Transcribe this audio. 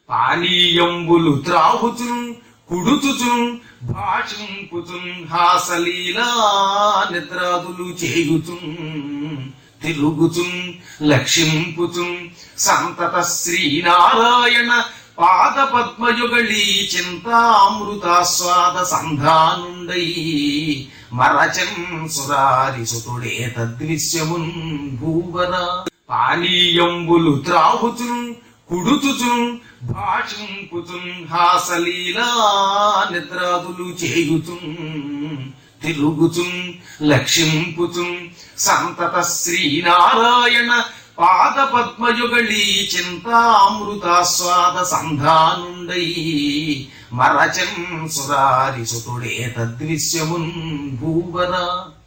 పానీయంబులు త్రాగుచున్ కుడుచుచున్ భాషింపుచున్ హాసలీలా నిద్రాదులు చేయుచున్ తిరుగుచున్ లక్షింపుచున్ సంతత శ్రీనారాయణ పాద పద్మయుగళీ చింతామృతాస్వాద సంధానుండై మరచన్ సురారి సుతుడే తద్విశ్యమున్ భూవర పానీయంబులు త్రాగుచున్ కుడుచుచున్ భాషింపుచున్ హాసలీలా నిద్రాదులు చేయుచున్ తిరుగుచున్ లక్షింపుచున్ సంతత శ్రీనారాయణ పాద పద్మయుగళీ చింతామృతాస్వాద సంధానుండై మరచన్ సురారి సుతుడే తద్విశ్యమున్ భూవర